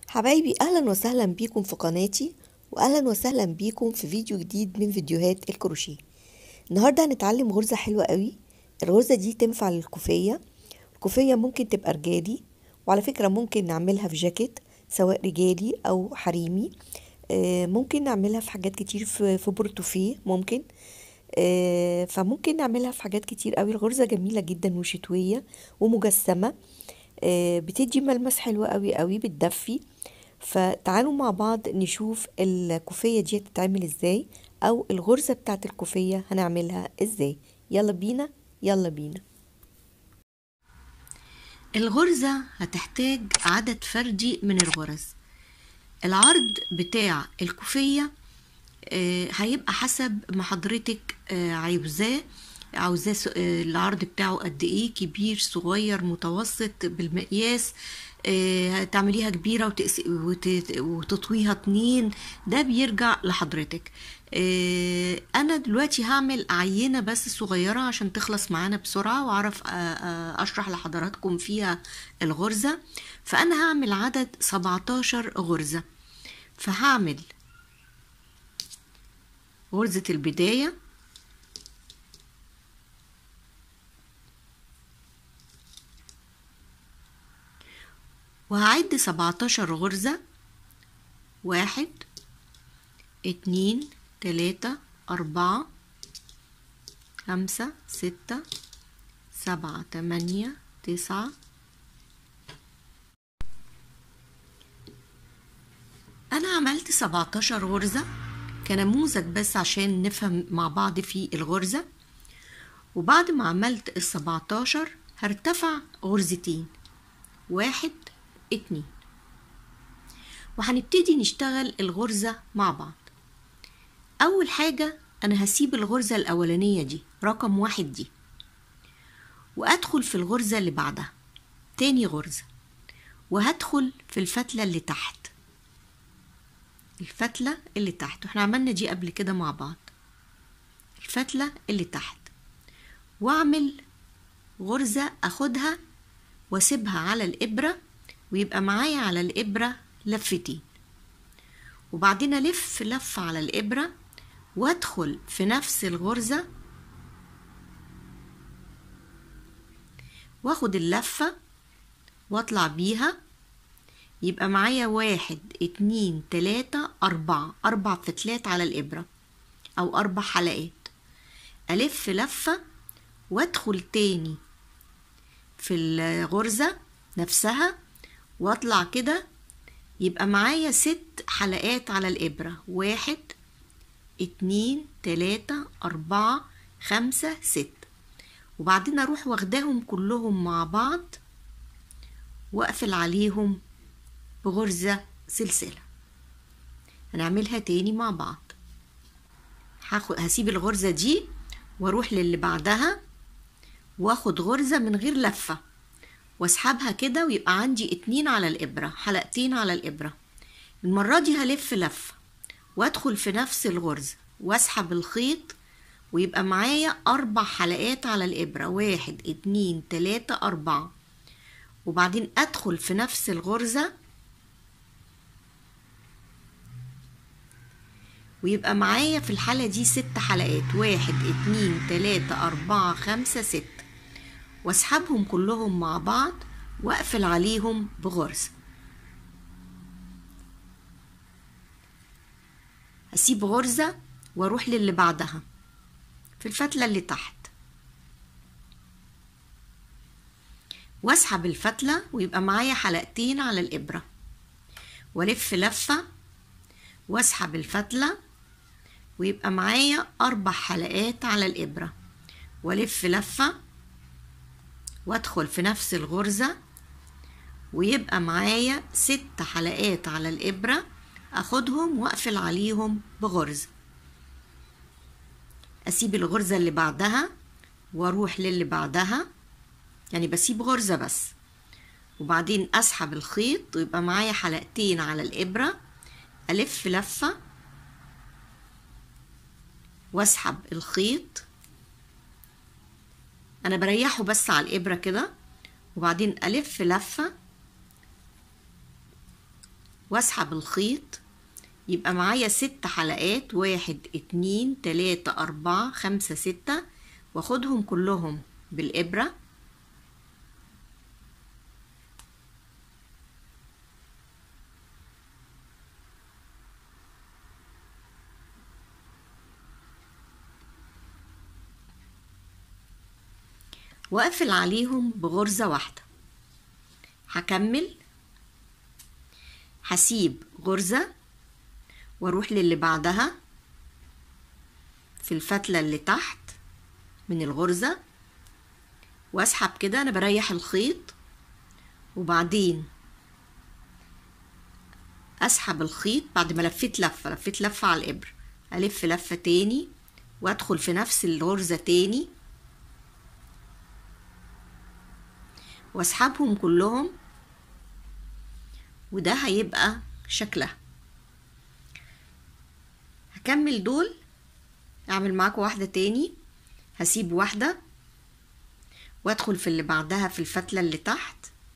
حبايبي اهلا وسهلا بيكم في قناتي واهلا وسهلا بيكم في فيديو جديد من فيديوهات الكروشيه النهارده هنتعلم غرزه حلوه قوي الغرزه دي تنفع للكوفيه الكوفيه ممكن تبقى رجالي وعلى فكره ممكن نعملها في جاكيت سواء رجالي او حريمي آه، ممكن نعملها في حاجات كتير في في بورتوفيه ممكن آه، فممكن نعملها في حاجات كتير قوي الغرزه جميله جدا وشتويه ومجسمه آه، بتدي ملمس حلو قوي قوي بتدفي فتعالوا مع بعض نشوف الكوفية دي هتتعمل ازاي او الغرزة بتاعت الكوفية هنعملها ازاي يلا بينا يلا بينا الغرزة هتحتاج عدد فردي من الغرز العرض بتاع الكوفية آه، هيبقى حسب ما حضرتك آه، عاوزاه عاوزاه س- آه، العرض بتاعه قد ايه كبير صغير متوسط بالمقياس آه، هتعمليها كبيرة وتقس- وت- وتطويها اتنين ده بيرجع لحضرتك آه، انا دلوقتي هعمل عينة بس صغيرة عشان تخلص معانا بسرعة واعرف آه، آه، اشرح لحضراتكم فيها الغرزة فانا هعمل عدد 17 غرزة فهعمل غرزة البداية وهعد 17 غرزة واحد اتنين تلاتة أربعة خمسة ستة سبعة تمانية تسعة أنا عملت 17 غرزة كنموذج بس عشان نفهم مع بعض في الغرزة وبعد ما عملت ال 17 هرتفع غرزتين واحد اتنين وهنبتدي نشتغل الغرزة مع بعض أول حاجة أنا هسيب الغرزة الأولانية دي رقم واحد دي وأدخل في الغرزة اللي بعدها تاني غرزة وهدخل في الفتلة اللي تحت الفتلة اللي تحت واحنا عملنا دي قبل كده مع بعض الفتلة اللي تحت واعمل غرزة اخدها واسيبها على الابرة ويبقى معايا على الابرة لفتين وبعدين الف لفة على الابرة وادخل في نفس الغرزة واخد اللفة واطلع بيها يبقى معايا واحد اتنين تلاتة أربعة أربع فتلات على الإبرة أو أربع حلقات ألف لفة وأدخل تاني في الغرزة نفسها وأطلع كده يبقى معايا ست حلقات على الإبرة واحد اتنين تلاتة أربعة خمسة ست وبعدين أروح واخداهم كلهم مع بعض وأقفل عليهم بغرزة سلسلة هنعملها تاني مع بعض هاخد هسيب الغرزة دي واروح للي بعدها واخد غرزة من غير لفة واسحبها كده ويبقى عندي اتنين على الإبرة حلقتين على الإبرة المرة دي هلف لفة وادخل في نفس الغرزة واسحب الخيط ويبقى معايا أربع حلقات على الإبرة واحد اتنين تلاتة أربعة وبعدين أدخل في نفس الغرزة ويبقى معايا في الحالة دي ست حلقات واحد اتنين تلاتة أربعة خمسة ست واسحبهم كلهم مع بعض واقفل عليهم بغرزة هسيب غرزة واروح للي بعدها في الفتلة اللي تحت واسحب الفتلة ويبقى معايا حلقتين على الإبرة والف لفة واسحب الفتلة ويبقى معايا أربع حلقات على الإبرة والف لفة وادخل في نفس الغرزة ويبقى معايا ست حلقات على الإبرة أخدهم وأقفل عليهم بغرزة أسيب الغرزة اللي بعدها وأروح للي بعدها يعني بسيب غرزة بس وبعدين أسحب الخيط ويبقى معايا حلقتين على الإبرة ألف لفة واسحب الخيط انا بريحه بس على الابره كده وبعدين الف لفه واسحب الخيط يبقى معايا ست حلقات واحد اتنين تلاتة اربعة خمسة ستة واخدهم كلهم بالابرة واقفل عليهم بغرزة واحدة هكمل هسيب غرزة واروح للي بعدها في الفتلة اللي تحت من الغرزة واسحب كده انا بريح الخيط وبعدين اسحب الخيط بعد ما لفيت لفة لفيت لفة على الابر الف لفة تاني وادخل في نفس الغرزة تاني واسحبهم كلهم وده هيبقى شكلها هكمل دول اعمل معاكم واحدة تاني هسيب واحدة وادخل في اللي بعدها في الفتلة اللي تحت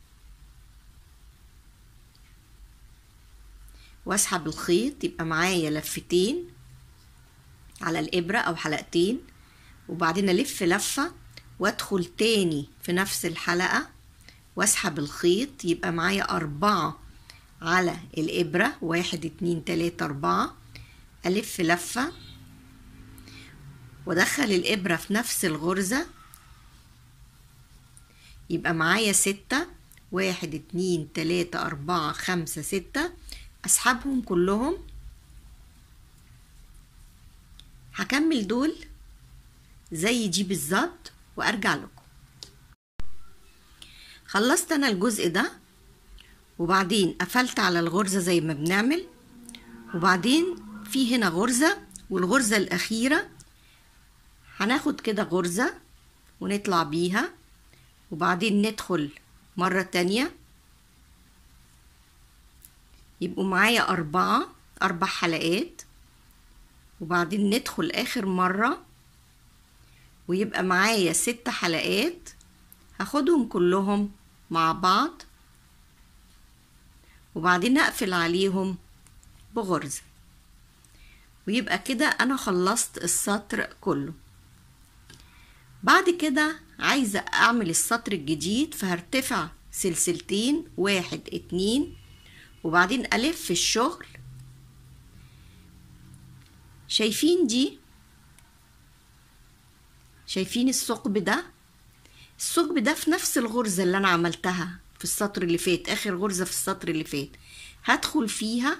واسحب الخيط يبقى معايا لفتين على الإبرة أو حلقتين وبعدين ألف لفة وادخل تاني في نفس الحلقة واسحب الخيط يبقى معايا أربعة على الإبرة واحد اتنين تلاتة أربعة ألف لفة وادخل الإبرة في نفس الغرزة يبقى معايا ستة واحد اتنين تلاتة أربعة خمسة ستة أسحبهم كلهم هكمل دول زي دي بالظبط وأرجع لكم خلصت أنا الجزء ده وبعدين قفلت على الغرزة زي ما بنعمل وبعدين في هنا غرزة والغرزة الأخيرة هناخد كده غرزة ونطلع بيها وبعدين ندخل مرة تانية يبقوا معايا أربعة أربع حلقات وبعدين ندخل آخر مرة ويبقى معايا ست حلقات هاخدهم كلهم مع بعض وبعدين أقفل عليهم بغرزة ويبقى كده أنا خلصت السطر كله بعد كده عايزة أعمل السطر الجديد فهرتفع سلسلتين واحد اتنين وبعدين ألف الشغل شايفين دي شايفين الثقب ده الثقب ده في نفس الغرزة اللي أنا عملتها في السطر اللي فات آخر غرزة في السطر اللي فات هدخل فيها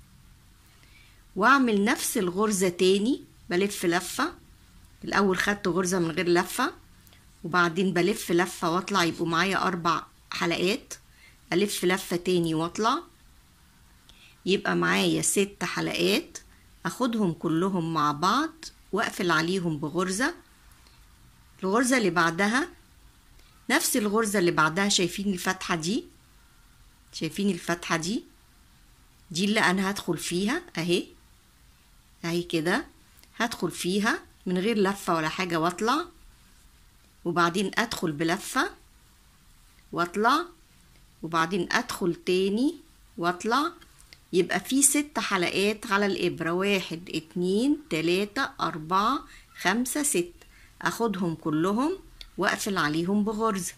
وأعمل نفس الغرزة تاني بلف لفة الأول خدت غرزة من غير لفة وبعدين بلف لفة واطلع يبقوا معايا أربع حلقات ألف لفة تاني واطلع يبقى معايا ست حلقات أخدهم كلهم مع بعض وأقفل عليهم بغرزة الغرزة اللي بعدها نفس الغرزة اللي بعدها شايفين الفتحة دي شايفين الفتحة دي دي اللي أنا هدخل فيها أهي أهي كده هدخل فيها من غير لفة ولا حاجة واطلع وبعدين ادخل بلفة واطلع وبعدين ادخل تاني واطلع يبقى في ست حلقات على الابرة واحد اتنين تلاتة اربعة خمسة ست اخدهم كلهم واقفل عليهم بغرزة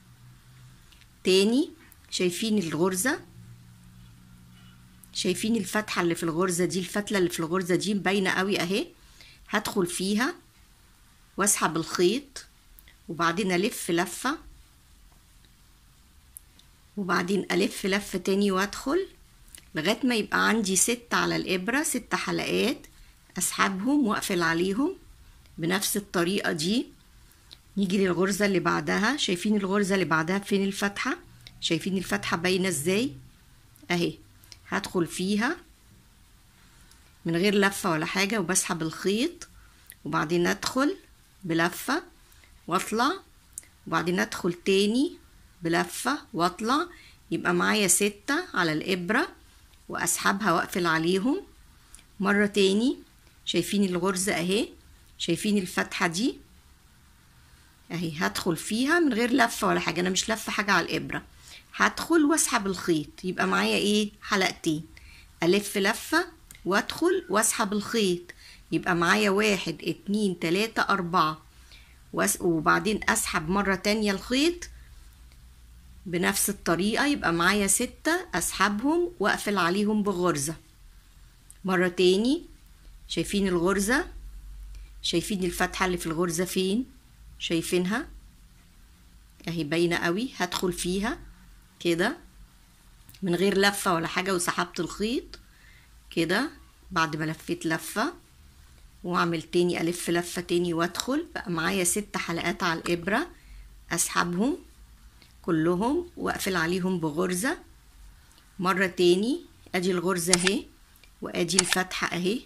تاني شايفين الغرزة شايفين الفتحة اللي في الغرزة دي الفتلة اللي في الغرزة دي باينة قوي اهي هدخل فيها واسحب الخيط وبعدين الف لفة وبعدين الف لفة تاني وادخل لغاية ما يبقى عندي ست على الابرة ست حلقات اسحبهم واقفل عليهم بنفس الطريقة دي نيجي للغرزة اللي بعدها شايفين الغرزة اللي بعدها فين الفتحة شايفين الفتحة باينة ازاي اهي هدخل فيها من غير لفة ولا حاجة وبسحب الخيط وبعدين ادخل بلفة واطلع وبعدين ادخل تاني بلفة واطلع يبقى معايا ستة على الابرة واسحبها واقفل عليهم مرة تاني شايفين الغرزة اهي شايفين الفتحة دي اهي هدخل فيها من غير لفة ولا حاجة انا مش لفة حاجة على الابرة هدخل واسحب الخيط يبقى معايا ايه حلقتين الف لفة وادخل واسحب الخيط يبقى معايا واحد اتنين تلاتة اربعة وأس- وبعدين اسحب مرة تانية الخيط بنفس الطريقة يبقى معايا ستة اسحبهم واقفل عليهم بغرزة مرة تاني شايفين الغرزة شايفين الفتحة اللي في الغرزة فين شايفينها اهي باينة قوي هدخل فيها كده من غير لفة ولا حاجة وسحبت الخيط كده بعد ما لفيت لفة واعمل تاني الف لفة تاني وادخل بقى معايا ست حلقات على الابرة اسحبهم كلهم واقفل عليهم بغرزة مرة تاني ادي الغرزة اهي وادي الفتحة اهي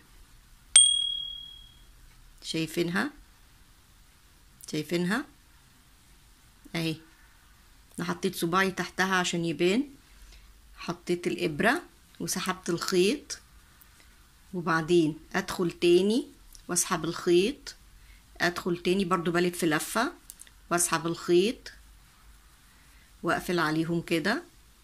شايفينها شايفينها اهي انا حطيت صباعي تحتها عشان يبان حطيت الابرة وسحبت الخيط وبعدين ادخل تاني واسحب الخيط ادخل تاني برضو بلف لفة واسحب الخيط واقفل عليهم كده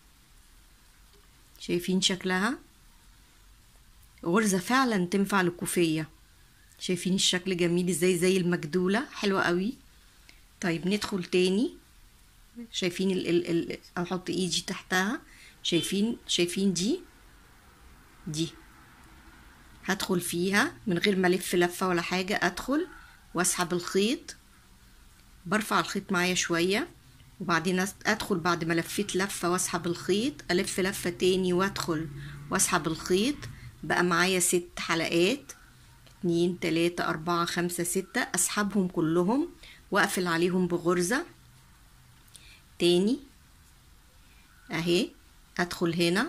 شايفين شكلها غرزة فعلا تنفع للكوفية شايفين الشكل جميل ازاي زي المجدولة حلوة قوي طيب ندخل تاني شايفين ال ال ال احط ايدي تحتها شايفين شايفين دي دي هدخل فيها من غير ما الف لفه ولا حاجه ادخل واسحب الخيط برفع الخيط معايا شويه وبعدين ادخل بعد ما لفيت لفه واسحب الخيط الف لفه تاني وادخل واسحب الخيط بقى معايا ست حلقات اتنين تلاتة اربعة خمسة ستة اسحبهم كلهم واقفل عليهم بغرزة تاني اهي ادخل هنا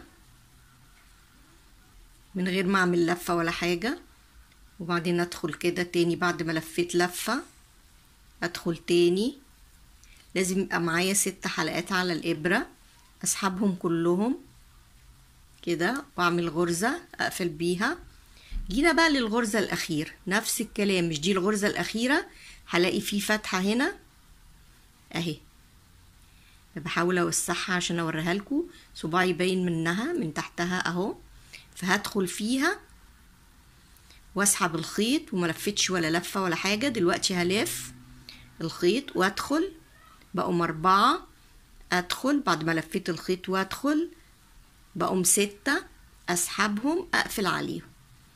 من غير ما اعمل لفة ولا حاجة وبعدين ادخل كده تاني بعد ما لفيت لفة ادخل تاني لازم يبقى معايا ست حلقات على الابرة اسحبهم كلهم كده واعمل غرزة اقفل بيها جينا بقى للغرزة الاخيرة نفس الكلام مش دي الغرزة الاخيرة هلاقي في فتحة هنا اهي بحاول اوسعها عشان اوريها لكم صباعي باين منها من تحتها اهو فهدخل فيها واسحب الخيط وما لفتش ولا لفه ولا حاجه دلوقتي هلف الخيط وادخل بقوم اربعه ادخل بعد ما لفيت الخيط وادخل بقوم ستة اسحبهم اقفل عليهم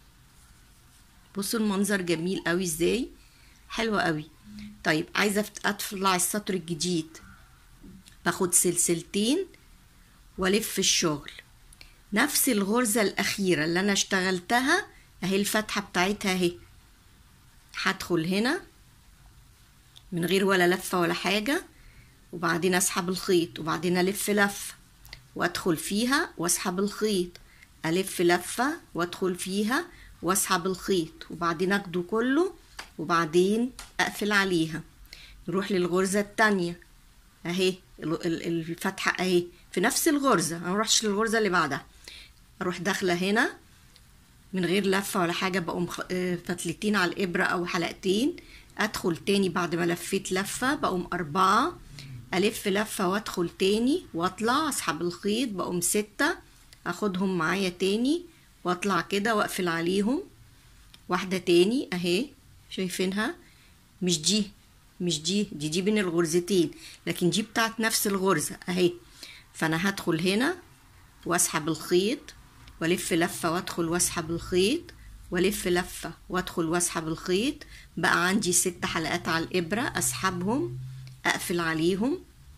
بصوا المنظر جميل قوي ازاي حلو قوي طيب عايزه اطلع السطر الجديد باخد سلسلتين والف الشغل نفس الغرزة الأخيرة اللي أنا اشتغلتها أهي الفتحة بتاعتها أهي هدخل هنا من غير ولا لفة ولا حاجة وبعدين أسحب الخيط وبعدين ألف لفة وأدخل فيها وأسحب الخيط ألف لفة وأدخل فيها وأسحب الخيط وبعدين أخده كله وبعدين أقفل عليها نروح للغرزة التانية أهي الفتحة أهي في نفس الغرزة أنا مروحش للغرزة اللي بعدها اروح داخله هنا من غير لفه ولا حاجه بقوم فتلتين على الابره او حلقتين ادخل تاني بعد ما لفيت لفه بقوم اربعه الف لفه وادخل تاني واطلع اسحب الخيط بقوم سته اخدهم معايا تاني واطلع كده واقفل عليهم واحده تاني اهي شايفينها مش دي مش دي دي دي بين الغرزتين لكن دي بتاعت نفس الغرزه اهي فانا هدخل هنا واسحب الخيط والف لفه وادخل واسحب الخيط والف لفه وادخل واسحب الخيط بقى عندي ست حلقات على الابره اسحبهم اقفل عليهم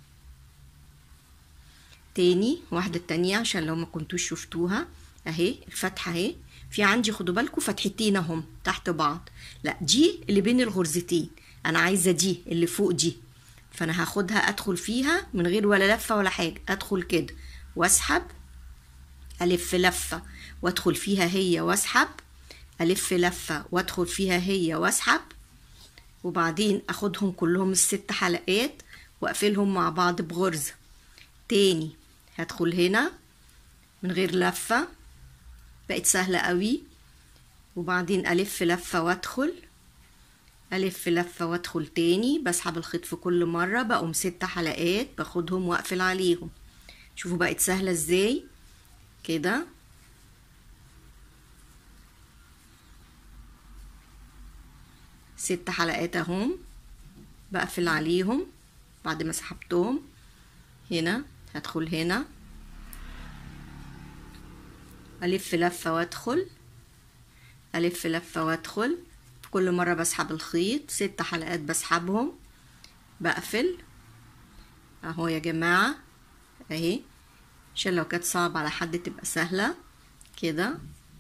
تاني واحده تانية عشان لو ما كنتوش شفتوها اهي الفتحه اهي في عندي خدوا بالكم فتحتين اهم تحت بعض لا دي اللي بين الغرزتين انا عايزه دي اللي فوق دي فانا هاخدها ادخل فيها من غير ولا لفه ولا حاجه ادخل كده واسحب ألف لفة وأدخل فيها هي وأسحب ألف لفة وأدخل فيها هي وأسحب وبعدين أخدهم كلهم الست حلقات وأقفلهم مع بعض بغرزة تاني هدخل هنا من غير لفة بقت سهلة قوي وبعدين ألف لفة وأدخل ألف لفة وأدخل تاني بسحب الخيط في كل مرة بقوم ست حلقات باخدهم وأقفل عليهم شوفوا بقت سهلة ازاي كده ست حلقات اهم بقفل عليهم بعد ما سحبتهم هنا هدخل هنا الف لفه وادخل الف لفه وادخل في كل مره بسحب الخيط ست حلقات بسحبهم بقفل اهو يا جماعه اهي عشان لو كانت صعب على حد تبقى سهله كده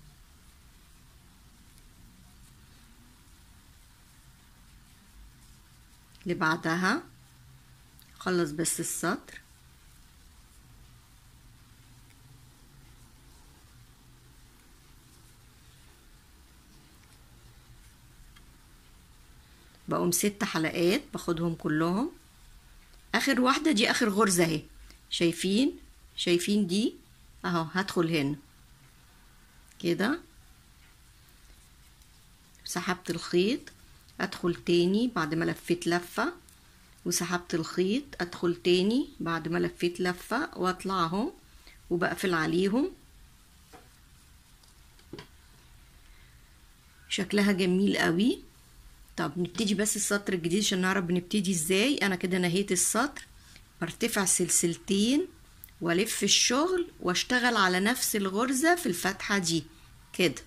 اللي بعدها خلص بس السطر بقوم ست حلقات باخدهم كلهم اخر واحدة دي اخر غرزة اهي شايفين شايفين دي اهو هدخل هنا كده سحبت الخيط ادخل تاني بعد ما لفيت لفة وسحبت الخيط ادخل تاني بعد ما لفيت لفة واطلع اهو وبقفل عليهم شكلها جميل قوي طب نبتدي بس السطر الجديد عشان نعرف بنبتدي ازاي انا كده نهيت السطر برتفع سلسلتين والف الشغل واشتغل على نفس الغرزة في الفتحة دي كده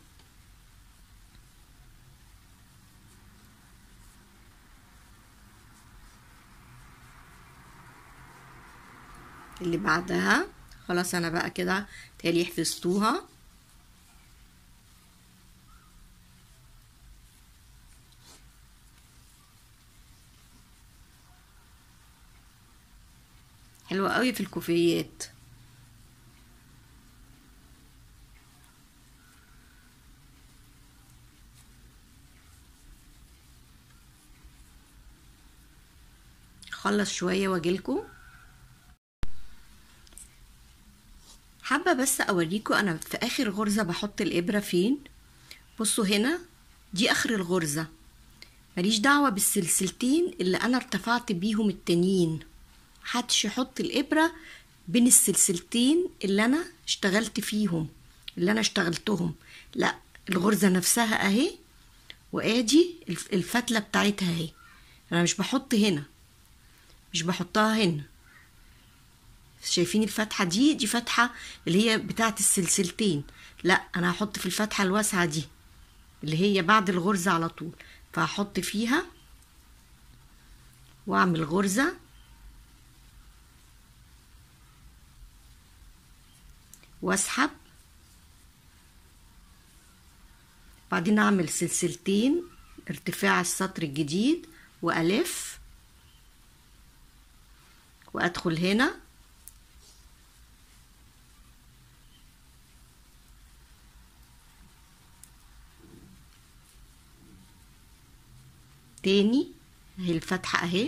اللي بعدها خلاص انا بقى كده تالي حفظتوها حلوة قوي في الكوفيات خلص شوية واجيلكوا حابة بس اوريكم انا في اخر غرزة بحط الابرة فين بصوا هنا دي اخر الغرزة ماليش دعوة بالسلسلتين اللي انا ارتفعت بيهم التانيين محدش يحط الابرة بين السلسلتين اللي انا اشتغلت فيهم اللي انا اشتغلتهم لا الغرزة نفسها اهي وادي الفتلة بتاعتها اهي انا مش بحط هنا مش بحطها هنا شايفين الفتحة دي دي فتحة اللي هي بتاعت السلسلتين لا انا هحط في الفتحة الواسعة دي اللي هي بعد الغرزة على طول فهحط فيها واعمل غرزة واسحب بعدين اعمل سلسلتين ارتفاع السطر الجديد والف وادخل هنا تاني اهي الفتحة اهي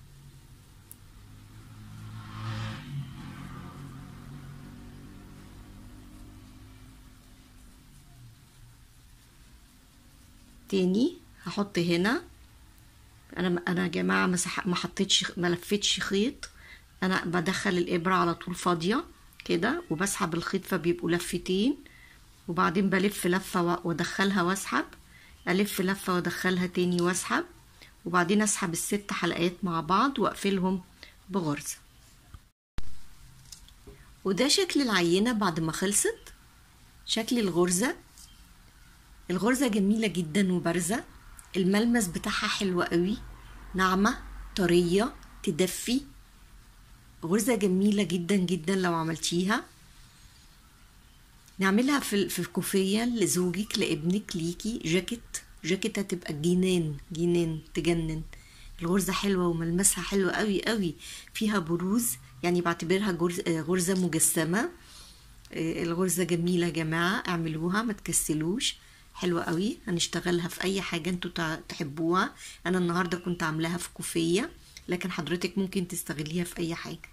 تاني هحط هنا انا انا يا جماعه ما ما حطيتش ما لفتش خيط انا بدخل الابره على طول فاضيه كده وبسحب الخيط فبيبقوا لفتين وبعدين بلف لفه وادخلها واسحب الف لفه وادخلها تاني واسحب وبعدين اسحب الست حلقات مع بعض واقفلهم بغرزه وده شكل العينه بعد ما خلصت شكل الغرزه الغرزة جميلة جدا وبارزة الملمس بتاعها حلو قوي ناعمة طرية تدفي غرزة جميلة جدا جدا لو عملتيها نعملها في في كوفية لزوجك لابنك ليكي جاكيت جاكيت هتبقى جنان جنان تجنن الغرزة حلوة وملمسها حلو قوي قوي فيها بروز يعني بعتبرها غرزة مجسمة الغرزة جميلة يا جماعة اعملوها ما تكسلوش حلوة قوي هنشتغلها في اي حاجة انتوا تحبوها انا النهاردة كنت عاملاها في كوفية لكن حضرتك ممكن تستغليها في اي حاجة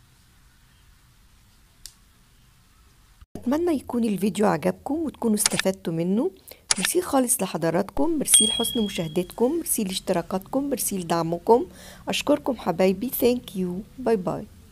اتمنى يكون الفيديو عجبكم وتكونوا استفدتوا منه ميرسي خالص لحضراتكم ميرسي لحسن مشاهدتكم ميرسي لاشتراكاتكم ميرسي لدعمكم اشكركم حبايبي ثانك يو باي باي